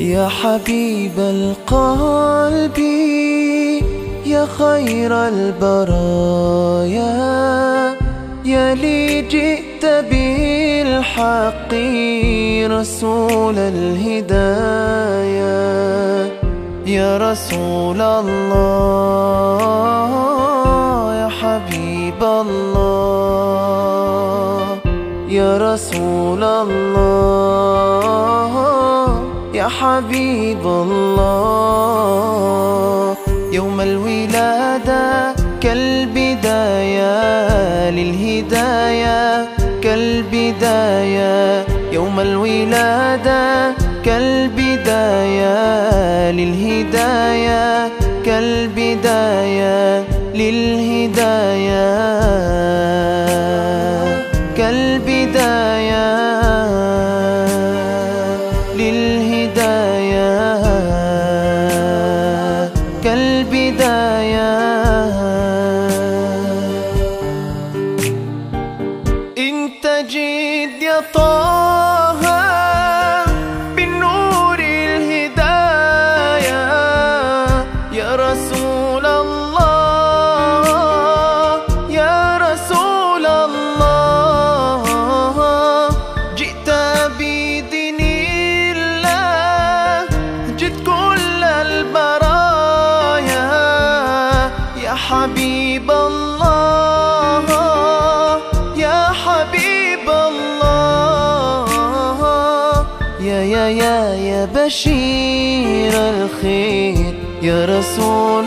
يا حبيب القلب يا خير البرايا يا لي جئت بالحق رسول الهدايا يا رسول الله يا حبيب الله يا رسول الله يا حبيب الله يوم الولادة كالبداية للهداية كالبداية يوم الولادة كالبداية للهداية كالبداية للهداية كالبداية للهداية كالبداية انت جيد يا طه بالنور الهداية يا رسول الله يا رسول الله جئت بدين الله جئت كل البرايا يا حبيب الله يا حبيب الله يا يا يا يا بشير الخير يا رسول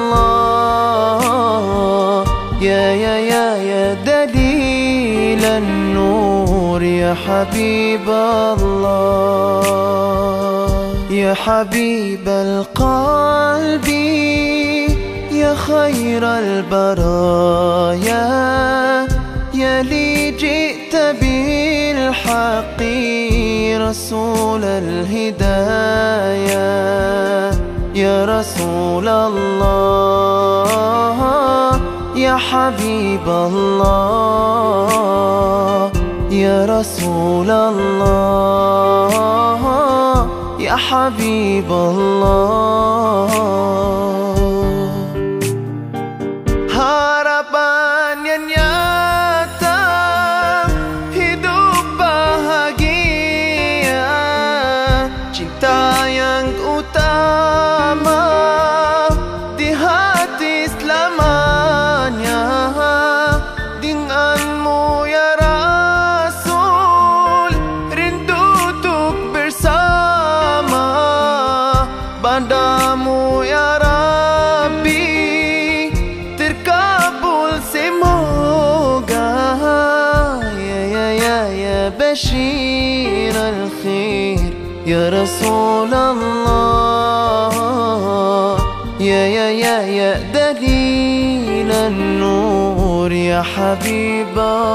الله يا يا يا يا دليل النور يا حبيب الله يا حبيب القلب يا خير البرايا يا لي جئت بالحق رسول الهدايا يا رسول الله يا حبيب الله يا رسول الله يا حبيب الله harapan yang nyata hidup bahagia cinta yang utama di hati selamanya denganmu ya Rasul rindu untuk bersama padamu ya Rabbi terkabul semoga ya ya ya ya bashir الخير يا رسول الله يا يا يا يا دليل النور يا حبيب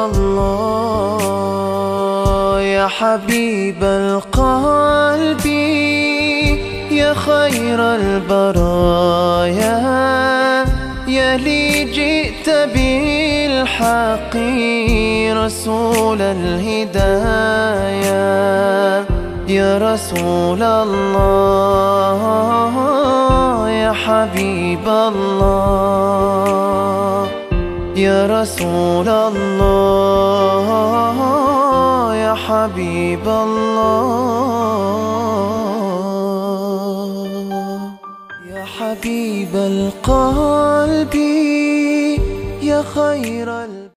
الله يا حبيب القلب يا خير البرايا يا لي جئت بالحق رسول الهدايا يا رسول الله يا حبيب الله يا رسول الله يا حبيب الله يا حبيب القلب يا خير ال